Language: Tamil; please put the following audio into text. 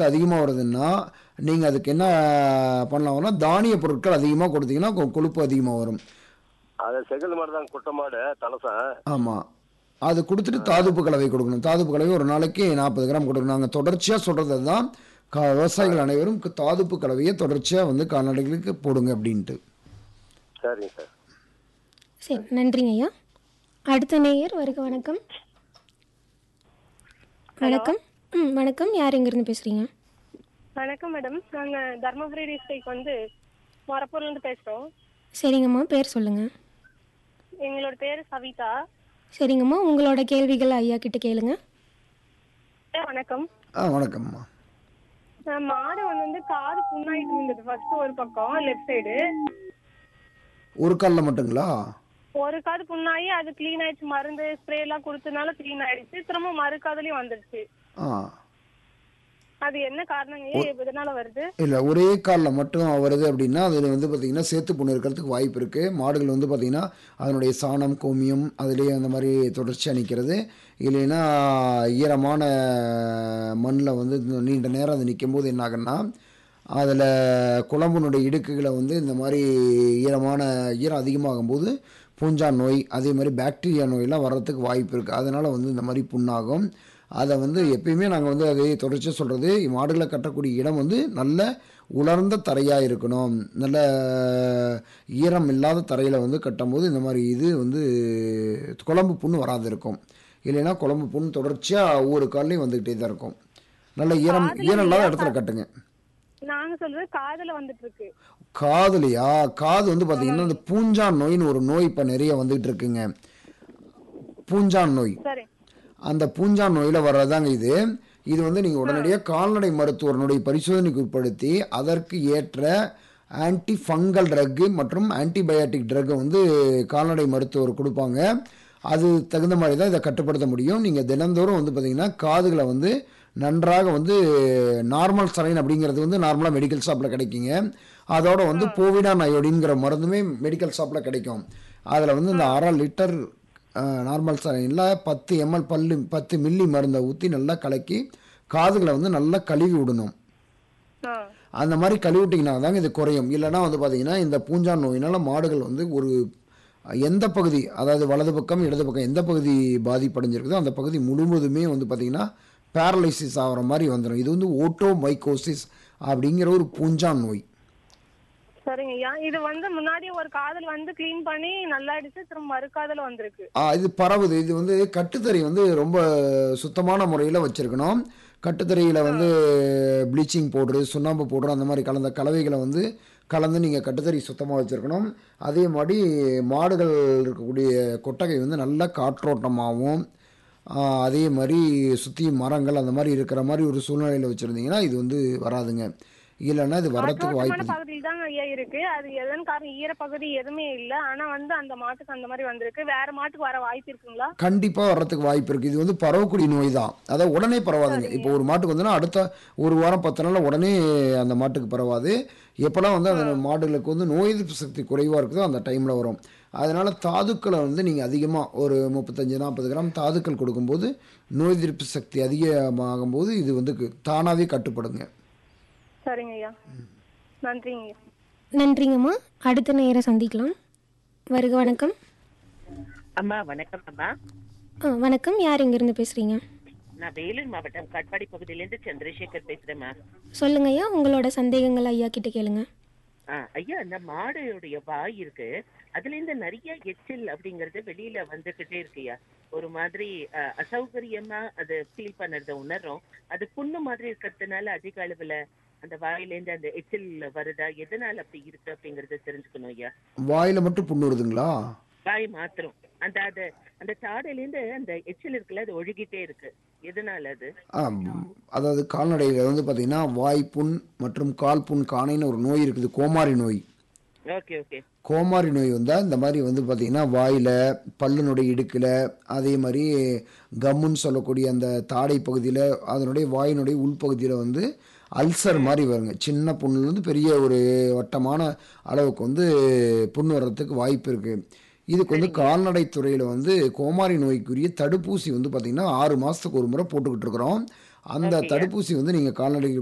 கொழுப்பு அதிகமாக வருதுன்னா நீங்கள் அதுக்கு என்ன பண்ணலாம்னா தானிய பொருட்கள் அதிகமாக கொடுத்தீங்கன்னா கொ- கொழுப்பு அதிகமாக வரும் அது செகண்ட் மாடு தான் குட்டை மாடு தலசம் ஆமாம் அது கொடுத்துட்டு தாதுப்பு கலவை கொடுக்கணும் தாதுப்பு கலவை ஒரு நாளைக்கு நாற்பது கிராம் கொடுக்கணும் நாங்கள் தொடர்ச்சியாக சொல்கிறது தான் கா விவசாயிகள் அனைவரும் கு- தாதுப்பு கலவையை தொடர்ச்சியாக வந்து கால்நடைகளுக்கு போடுங்க அப்படின்ட்டு சரிங்க சார் சரி நன்றிங்க ஐயா அடுத்த நேயர் வருக வணக்கம் வணக்கம் ம் வணக்கம் யார் எங்கேருந்து பேசுகிறீங்க வணக்கம் மேடம் நாங்க தர்மபுரி டிஸ்ட்ரிக்ட் வந்து மொரப்பூர்ல இருந்து பேசுறோம் சரிங்கம்மா பேர் சொல்லுங்கள் எங்களோட பேரு சவிதா சரிங்கம்மா உங்களோட கேள்விகள் ஐயா கிட்ட கேளுங்க ஐயா, வணக்கம் ஆ வணக்கம்மா அஹ் மாடு ஒண்ணு வந்து காது புண்ணாயிட்டு இருந்தது ஃபர்ஸ்ட் ஒரு பக்கம் லெஃப்ட் சைடு ஒரு காலில் மட்டுங்களா ஒரு காது புண்ணாயி அது க்ளீன் ஆயிடுச்சு மருந்து ஸ்ப்ரே எல்லாம் கொடுத்தனால க்ளீன் ஆயிடுச்சு திரும்ப மறு காதுலயும் வந்துடுச்சு ஆ அது என்ன காரணங்க ஐயா? எதனால வருது இல்லை ஒரே காலில் மட்டும் வருது அப்படின்னா அதில் வந்து பார்த்திங்கன்னா சேத்து புண்ணு இருக்கிறதுக்கு வாய்ப்பு இருக்குது மாடுகள் வந்து பார்த்திங்கன்னா அதனுடைய சாணம் கோமியம் அதுலேயே அந்த மாதிரி தொடர்ச்சியாக நிற்கிறது இல்லைன்னா ஈரமான மண்ணில் வந்து நீண்ட நேரம் அது நிற்கும் போது என்ன ஆகுன்னா அதில் குழம்புனுடைய இடுக்குகளை வந்து இந்த மாதிரி ஈரமான ஈரம் அதிகமாகும்போது பூஞ்சான் நோய் அதே மாதிரி பாக்டீரியா நோயெல்லாம் வர்றதுக்கு வாய்ப்பு இருக்குது அதனால் வந்து இந்த மாதிரி புண்ணாகும் அதை வந்து எப்பயுமே நாங்கள் வந்து அதை தொடர்ச்சியாக சொல்கிறது மாடுகளை கட்டக்கூடிய இடம் வந்து நல்ல உலர்ந்த தரையாக இருக்கணும் நல்ல ஈரம் இல்லாத தரையில் வந்து கட்டும்போது இந்த மாதிரி இது வந்து குழம்பு புண்ணு வராது இருக்கும் இல்லைன்னா குழம்பு புண்ணு தொடர்ச்சியாக ஒவ்வொரு கால்லையும் வந்துக்கிட்டே தான் இருக்கும் நல்ல ஈரம் ஈரம் இல்லாத இடத்துல கட்டுங்க நாங்க சொல்றது காதுல வந்துட்டு இருக்கு காதுலையா காது வந்து பார்த்தீங்கன்னா இந்த பூஞ்சான் நோயின்னு ஒரு நோய் இப்போ நிறைய வந்துகிட்டு இருக்குங்க பூஞ்சான் நோய் சரி அந்த பூஞ்சான் நோயில் வர்றதாங்க இது இது வந்து நீங்கள் உடனடியாக கால்நடை மருத்துவரனுடைய பரிசோதனைக்கு உட்படுத்தி அதற்கு ஏற்ற ஆன்டி ஃபங்கல் ட்ரக்கு மற்றும் ஆன்டிபயாட்டிக் ட்ரக்கை வந்து கால்நடை மருத்துவர் கொடுப்பாங்க அது தகுந்த மாதிரி தான் இதை கட்டுப்படுத்த முடியும் நீங்கள் தினந்தோறும் வந்து பார்த்தீங்கன்னா காதுகளை வந்து நன்றாக வந்து நார்மல் சலைன் அப்படிங்கிறது வந்து நார்மலாக மெடிக்கல் ஷாப்பில் கிடைக்குங்க அதோட வந்து போவிடான் அயோடின்கிற மருந்துமே மெடிக்கல் ஷாப்பில் கிடைக்கும் அதில் வந்து இந்த அரை லிட்டர் நார்மல் சலைனில் பத்து எம்எல் பல்லு பத்து மில்லி மருந்தை ஊற்றி நல்லா கலக்கி காதுகளை வந்து நல்லா கழுவி விடணும் ஆ அந்த மாதிரி கழுவிட்டிங்கன்னா தாங்க இது குறையும் இல்லைன்னா வந்து பார்த்தீங்கன்னா இந்த பூஞ்சான் நோயினால் மாடுகள் வந்து ஒரு எந்த பகுதி அதாவது வலது பக்கம் இடது பக்கம் எந்த பகுதி பாதிப்படைஞ்சிருக்குதோ அந்த பகுதி முழுவதுமே வந்து பார்த்தீங்கன்னா பேரலைசிஸ் ஆகிற மாதிரி வந்துடும் இது வந்து ஓட்டோ மைக்கோசிஸ் அப்படிங்கிற ஒரு பூஞ்சான் நோய் சரிங்க ஐயா இது வந்து முன்னாடி ஒரு காதல் வந்து க்ளீன் பண்ணி நல்லா அடிச்சு திரும்ப மறு காதல் வந்திருக்கு ஆ, இது பரவுது இது வந்து கட்டுத்தறி வந்து ரொம்ப சுத்தமான முறையில் வச்சுருக்கணும் கட்டுத்தறியில் வந்து ப்ளீச்சிங் பவுட்ரு சுண்ணாம்பு பவுட்ரு அந்த மாதிரி கலந்த கலவைகளை வந்து கலந்து நீங்கள் கட்டுத்தறி சுத்தமாக வச்சுருக்கணும் அதே மாதிரி மாடுகள் இருக்கக்கூடிய கொட்டகை வந்து நல்ல காற்றோட்டமாகவும் ஆ, அதே மாதிரி சுற்றி மரங்கள் அந்த மாதிரி இருக்கிற மாதிரி ஒரு சூழ்நிலையில் வச்சுருந்தீங்கன்னா இது வந்து வராதுங்க இல்லைன்னா இது வர்றதுக்கு வாய்ப்பு காற்றோட்டமான பகுதியில் தான் ஐயா இருக்கு அது எதன் காரணம் ஈரப்பகுதி எதுவுமே இல்ல ஆனா வந்து அந்த மாட்டுக்கு அந்த மாதிரி வந்திருக்கு வேற மாட்டுக்கு வர வாய்ப்பு இருக்குங்களா கண்டிப்பாக வர்றதுக்கு வாய்ப்பு இருக்குது இது வந்து பரவக்கூடிய நோய் தான் அதாவது உடனே பரவாதுங்க இப்போ ஒரு மாட்டுக்கு வந்துன்னா அடுத்த ஒரு வாரம் பத்து நாளில் உடனே அந்த மாட்டுக்கு பரவாது எப்போல்லாம் வந்து அந்த மாடுகளுக்கு வந்து நோய் எதிர்ப்பு சக்தி குறைவாக இருக்குதோ அந்த டைமில் வரும் அதனால் தாதுக்களை வந்து நீங்கள் அதிகமாக ஒரு முப்பத்தஞ்சு நாற்பது கிராம் தாதுக்கள் கொடுக்கும்போது நோய் எதிர்ப்பு சக்தி அதிகமாகும்போது இது வந்து தானாகவே கட்டுப்படுங்க சரிங்க ஐயா நன்றிங்க ஐயா நன்றிங்கம்மா அடுத்த நேரம் சந்திக்கலாம் வருக வணக்கம் அம்மா வணக்கம் அம்மா ஆ வணக்கம் யார் எங்கேருந்து பேசுகிறீங்க நான் வேலூர் மாவட்டம் காட்பாடி பகுதியிலேருந்து சந்திரசேகர் பேசுறேம்மா சொல்லுங்க ஐயா உங்களோட சந்தேகங்கள் ஐயா கிட்ட கேளுங்க ஆ, ஐயா இந்த மாடுடைய வாய் இருக்கு அதுல இருந்து நிறைய எச்சில் அப்படிங்கறது வெளியில வந்துகிட்டே இருக்குயா ஒரு மாதிரி அ, அசௌகரியமா அது ஃபீல் பண்ணறத உணர்றோம் அது புண்ணு மாதிரி இருக்கிறதுனால அதிக அளவுல அந்த வாயில இருந்து அந்த எச்சில் வருதா எதனால அப்படி இருக்கு அப்படிங்கறத தெரிஞ்சுக்கணும் ஐயா வாயில் மட்டும் புண்ணு வருதுங்களா வாய் மாத்திரம் அந்த அது அந்த தாடையில இருந்து அந்த எச்சில் இருக்குல்ல அது ஒழுகிட்டே இருக்கு எதனால அது ஆ, அதாவது கால்நடையில் வந்து பார்த்தீங்கன்னா வாய்ப்புண் மற்றும் கால் புண் காணைன்னு ஒரு நோய் இருக்குது கோமாரி நோய் ஓகே ஓகே கோமாரி நோய் வந்தால் இந்த மாதிரி வந்து பார்த்திங்கன்னா வாயில் பல்லுனுடைய இடுக்கில் அதே மாதிரி கம்முன்னு சொல்லக்கூடிய அந்த தாடை பகுதியில் அதனுடைய வாயினுடைய உள்பகுதியில் வந்து அல்சர் மாதிரி வருங்க சின்ன புண்ணுலேருந்து பெரிய ஒரு வட்டமான அளவுக்கு வந்து புண்ணு வர்றதுக்கு வாய்ப்பு இருக்குது இதுக்கு வந்து கால்நடை துறையில் வந்து கோமாரி நோய்க்குரிய தடுப்பூசி வந்து பார்த்திங்கன்னா ஆறு மாதத்துக்கு ஒரு முறை போட்டுக்கிட்டு இருக்கிறோம் அந்த தடுப்பூசி வந்து நீங்கள் கால்நடை